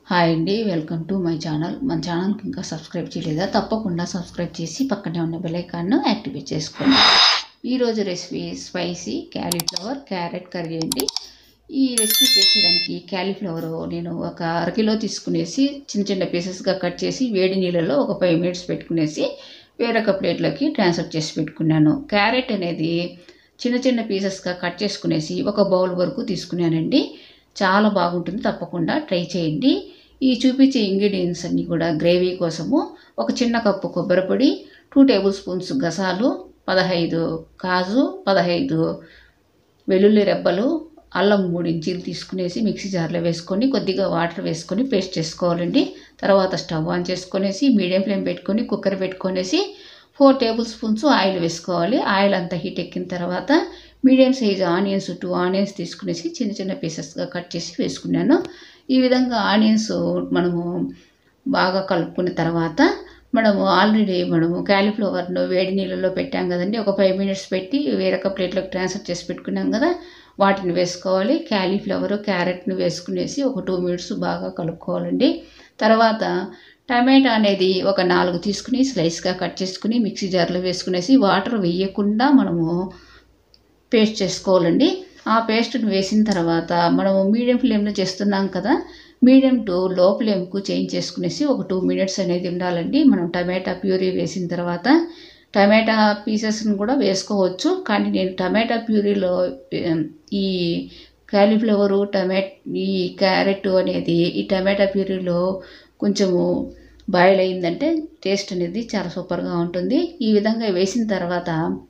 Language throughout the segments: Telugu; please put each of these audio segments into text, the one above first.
హాయ్ అండి వెల్కమ్ టు మై ఛానల్ మన ఛానల్కి ఇంకా సబ్స్క్రైబ్ చేయలేదా తప్పకుండా సబ్స్క్రైబ్ చేసి పక్కనే ఉన్న బెల్ ఐకాన్ను యాక్టివేట్ చేసుకోండి ఈరోజు recipe spicy cauliflower carrot curry అండి ఈ రెసిపీ చేసేదానికి క్యాలీఫ్లవర్ నేను ఒక అరకిలో తీసుకునేసి చిన్న చిన్న పీసెస్గా కట్ చేసి వేడి నీళ్ళలో ఒక ఫైవ్ మినిట్స్ పెట్టుకునేసి వేరొక ప్లేట్లోకి ట్రాన్స్ఫర్ చేసి పెట్టుకున్నాను క్యారెట్ అనేది చిన్న చిన్న పీసెస్గా కట్ చేసుకునేసి ఒక బౌల్ వరకు తీసుకున్నానండి చాలా బాగుంటుంది తప్పకుండా ట్రై చేయండి ఈ చూపించే ఇంగ్రీడియంట్స్ అన్నీ కూడా గ్రేవీ కోసము ఒక చిన్న కప్పు కొబ్బరి పొడి టూ టేబుల్ స్పూన్స్ గసాలు పదహైదు కాజు పదహైదు వెల్లుల్లి రెబ్బలు అల్లం మూడు ఇంచీలు తీసుకునేసి మిక్సీ జార్లో వేసుకొని కొద్దిగా వాటర్ వేసుకొని పేస్ట్ చేసుకోవాలండి తర్వాత స్టవ్ ఆన్ చేసుకొనేసి మీడియం ఫ్లేమ్ పెట్టుకొని కుక్కర్ పెట్టుకొనేసి ఫోర్ టేబుల్ స్పూన్స్ ఆయిల్ వేసుకోవాలి ఆయిల్ అంతా హీట్ ఎక్కిన తర్వాత medium size onions two onions తీసుకునేసి చిన్న చిన్న పీసెస్గా కట్ చేసి వేసుకున్నాను ఈ విధంగా ఆనియన్స్ మనము బాగా కలుపుకున్న తర్వాత మనము ఆల్రెడీ మనము క్యాలీఫ్లవర్ను వేడి నీళ్ళలో పెట్టాం కదండి ఒక ఫైవ్ మినిట్స్ పెట్టి వేరొక ప్లేట్లోకి ట్రాన్స్ఫర్ చేసి పెట్టుకున్నాం కదా వాటిని వేసుకోవాలి క్యాలీఫ్లవర్ క్యారెట్ను వేసుకునేసి ఒక టూ మినిట్స్ బాగా కలుపుకోవాలండి తర్వాత టమాటా అనేది ఒక నాలుగు తీసుకుని స్లైస్గా కట్ చేసుకుని మిక్సీ జార్లో వేసుకునేసి వాటర్ వేయకుండా మనము పేస్ట్ చేసుకోవాలండి ఆ పేస్ట్ని వేసిన తర్వాత మనము మీడియం ఫ్లేమ్లో చేస్తున్నాం కదా మీడియం టు లో ఫ్లేమ్కు చేంజ్ చేసుకునేసి ఒక టూ మినిట్స్ అనేది ఉండాలండి మనం టమాటా ప్యూరీ వేసిన తర్వాత టమాటా పీసెస్ని కూడా వేసుకోవచ్చు కానీ నేను టమాటా ప్యూరీలో ఈ క్యాలీఫ్లవరు టమాట్ ఈ క్యారెట్ అనేది ఈ టమాటా ప్యూరీలో కొంచెము బాయిల్ అయిందంటే టేస్ట్ అనేది చాలా సూపర్గా ఉంటుంది ఈ విధంగా వేసిన తర్వాత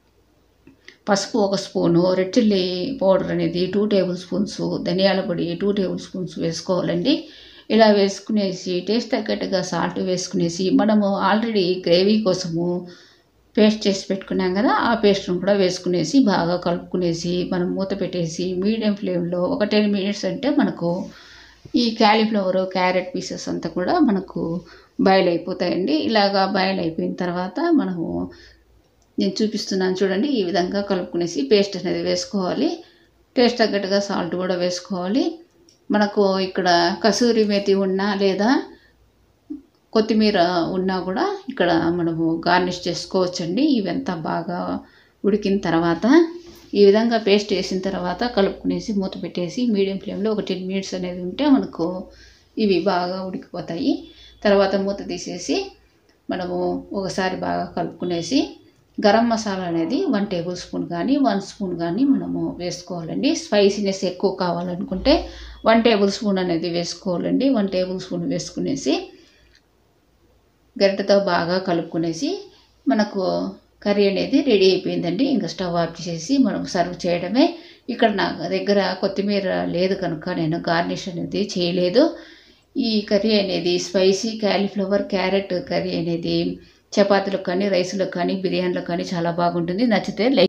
పసుపు ఒక స్పూను రెడ్ చిల్లీ పౌడర్ అనేది టూ టేబుల్ స్పూన్స్ ధనియాల పొడి టూ టేబుల్ స్పూన్స్ వేసుకోవాలండి ఇలా వేసుకునేసి టేస్ట్ తగ్గట్టుగా సాల్ట్ వేసుకునేసి మనము ఆల్రెడీ గ్రేవీ కోసము పేస్ట్ చేసి పెట్టుకున్నాం కదా ఆ పేస్ట్ను కూడా వేసుకునేసి బాగా కలుపుకునేసి మనం మూత పెట్టేసి మీడియం ఫ్లేమ్లో ఒక టెన్ మినిట్స్ అంటే మనకు ఈ క్యాలీఫ్లవర్ క్యారెట్ పీసెస్ అంతా కూడా మనకు బాయిల్ అయిపోతాయండి ఇలాగా బాయిల్ అయిపోయిన తర్వాత మనము నేను చూపిస్తున్నాను చూడండి ఈ విధంగా కలుపుకునేసి పేస్ట్ అనేది వేసుకోవాలి టేస్ట్ తగ్గట్టుగా సాల్ట్ కూడా వేసుకోవాలి మనకు ఇక్కడ కసూరి మేతి ఉన్నా లేదా కొత్తిమీర ఉన్నా కూడా ఇక్కడ మనము గార్నిష్ చేసుకోవచ్చండి ఇవంతా బాగా ఉడికిన తర్వాత ఈ విధంగా పేస్ట్ వేసిన తర్వాత కలుపుకునేసి మూత పెట్టేసి మీడియం ఫ్లేమ్లో ఒక టెన్ మినిట్స్ అనేది ఉంటే మనకు ఇవి బాగా ఉడికిపోతాయి తర్వాత మూత తీసేసి మనము ఒకసారి బాగా కలుపుకునేసి గరం మసాలా అనేది వన్ టేబుల్ స్పూన్ కానీ వన్ స్పూన్ కానీ మనము వేసుకోవాలండి స్పైసీనెస్ ఎక్కువ కావాలనుకుంటే వన్ టేబుల్ స్పూన్ అనేది వేసుకోవాలండి వన్ టేబుల్ స్పూన్ వేసుకునేసి గరిటెతో బాగా కలుపుకునేసి మనకు కర్రీ అనేది రెడీ అయిపోయిందండి ఇంకా స్టవ్ ఆఫ్ చేసి మనం సర్వ్ చేయడమే ఇక్కడ నా దగ్గర కొత్తిమీర లేదు కనుక నేను గార్నిష్ అనేది చేయలేదు ఈ కర్రీ అనేది స్పైసీ క్యాలీఫ్లవర్ క్యారెట్ కర్రీ అనేది చపాతీలకు కానీ రైస్లకు కానీ బిర్యానీలకు కానీ చాలా బాగుంటుంది నచ్చితే లైక్